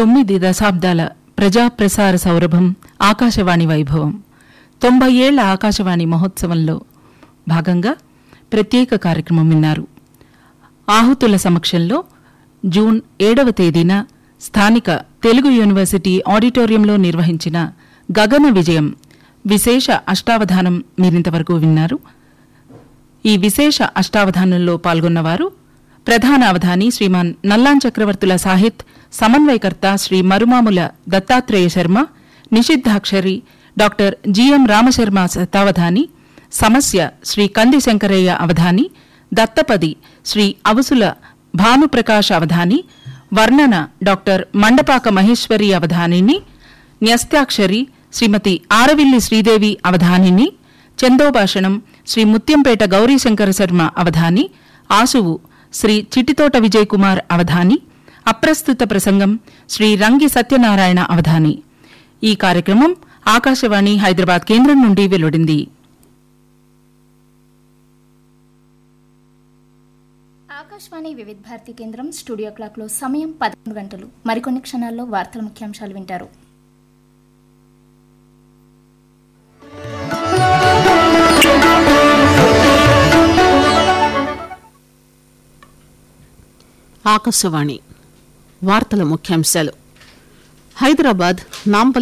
తొమ్మిది దశాబ్దాల ప్రజా ప్రసార సౌరభం ఆకాశవాణి వైభవం తొంభై ఏళ్ల ఆకాశవాణి మహోత్సవంలో భాగంగా ప్రత్యేక కార్యక్రమం విన్నారు ఆహుతుల సమక్షంలో జూన్ ఏడవ తేదీన స్థానిక తెలుగు యూనివర్సిటీ ఆడిటోరియంలో నిర్వహించిన గగన విజయం విశేష అష్టావధానం మీరింతవరకు విన్నారు ఈ విశేష అష్టావధానంలో పాల్గొన్నవారు ప్రధాన అవధాని శ్రీమాన్ నల్లాన్ చక్రవర్తుల సాహిత్ సమన్వయకర్త శ్రీ మరుమాముల దత్తాత్రేయ శర్మ నిషిద్ధాక్షరి డాక్టర్ జిఎం రామశర్మ శతావధాని సమస్య శ్రీ కంది శంకరయ్య అవధాని దత్తపది శ్రీ అవుసుల భానుప్రకాష్ అవధాని వర్ణన డాక్టర్ మండపాక మహేశ్వరి అవధానిని న్యస్త్యాక్షరి శ్రీమతి ఆరవిల్లి శ్రీదేవి అవధానిని చందోభాషణం శ్రీ ముత్యంపేట గౌరీశంకర శర్మ అవధాని ఆసువు శ్రీ చిట్టితోట విజయ్ కుమార్ అవధాని అప్రస్తుత ప్రసంగం శ్రీ రంగి సత్యనారాయణ అవధాని ఈ కార్యక్రమం ఆకాశవాణి హైదరాబాద్ కేంద్రం నుండి వెలువడింది ఆకాశవాణి వివిధ భారతి కేంద్రం స్టూడియో క్లాక్లో సమయం పదకొండు గంటలు మరికొన్ని క్షణాల్లో వార్తల ముఖ్యాంశాలు వింటారు ఆకాశవాణి వార్తల ముఖ్యాంశాలు హైదరాబాద్ నాంపల్లి